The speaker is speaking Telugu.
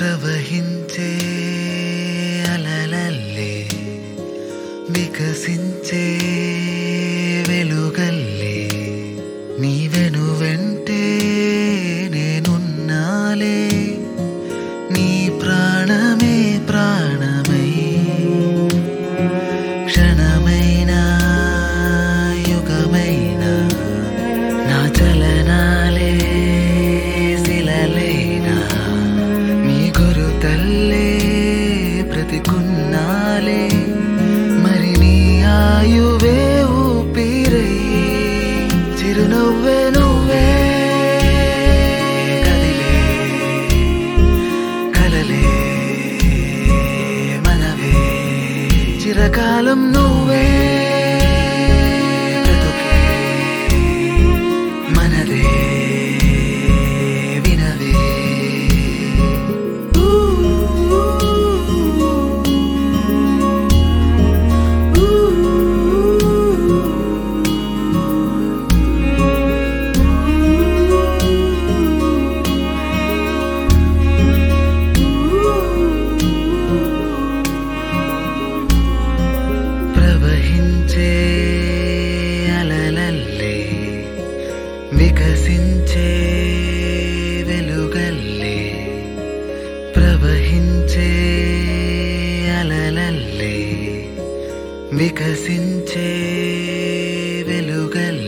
ప్రవహించే అలలల్లే వికసించే వెలుగల్లే నీ వెను వెంటే నేనున్నాలే నీ ప్రాణమే ప్రాణమై క్షణమైనా యుగమైనా నా చలనాలే శిలలైనా నీ గురు తల్లే ప్రతికున్నాలే మరి నీ ఆయువే ఊపిరై చిరునవ్వే నువ్వే కదిలే కలలే మనవే చిరకాలం నువ్వే బ్రతుకే మనదే వినవే ప్రవహించే అలలల్లే వికసించే వెలుగల్లే ప్రవహించే అలలల్లే వికసించే వెలుగల్లే